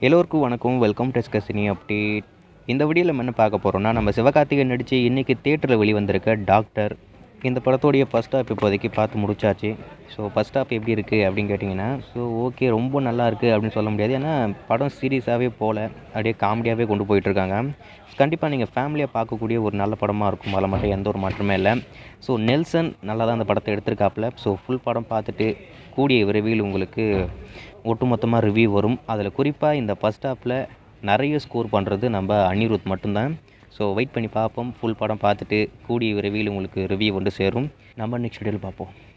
எல்லோருக்கும் வணக்கம் welcome to ஸ்கசினி update இந்த வீடியோவில் நம்ம என்ன பார்க்க போகிறோம்னா நம்ம சிவகார்த்திகேயன் நடித்து இன்றைக்கி தேட்டரில் வெளிவந்திருக்க டாக்டர் இந்த படத்தோடைய ஃபஸ்ட் ஹாப் இப்போதைக்கு பார்த்து முடிச்சாச்சு ஸோ ஃபஸ்ட் ஹாப் எப்படி இருக்குது அப்படின்னு கேட்டிங்கன்னா ஸோ ஓகே ரொம்ப நல்லா இருக்குது அப்படின்னு சொல்ல முடியாது ஏன்னா படம் சீரியஸாகவே போகல அப்படியே காமெடியாகவே கொண்டு போயிட்டுருக்காங்க கண்டிப்பாக நீங்கள் ஃபேமிலியாக பார்க்கக்கூடிய ஒரு நல்ல படமாக இருக்கும் அதில் மட்டும் எந்த ஒரு மாற்றமே இல்லை ஸோ நெல்சன் நல்லா தான் அந்த படத்தை எடுத்திருக்காப்புல ஸோ ஃபுல் படம் பார்த்துட்டு கூடிய விரைவில் உங்களுக்கு ஒட்டுமொத்தமாக ரிவ்யூ வரும் அதில் குறிப்பாக இந்த ஃபஸ்ட் ஹாப்பில் நிறைய ஸ்கோர் பண்ணுறது நம்ம அனிருத் மட்டும்தான் ஸோ வெயிட் பண்ணி பார்ப்போம் ஃபுல் படம் பார்த்துட்டு கூடிய விரைவில் உங்களுக்கு ரிவ்யூ வந்து சேரும் நம்ம நெக்ஸ்ட் வீடியோவில் பார்ப்போம்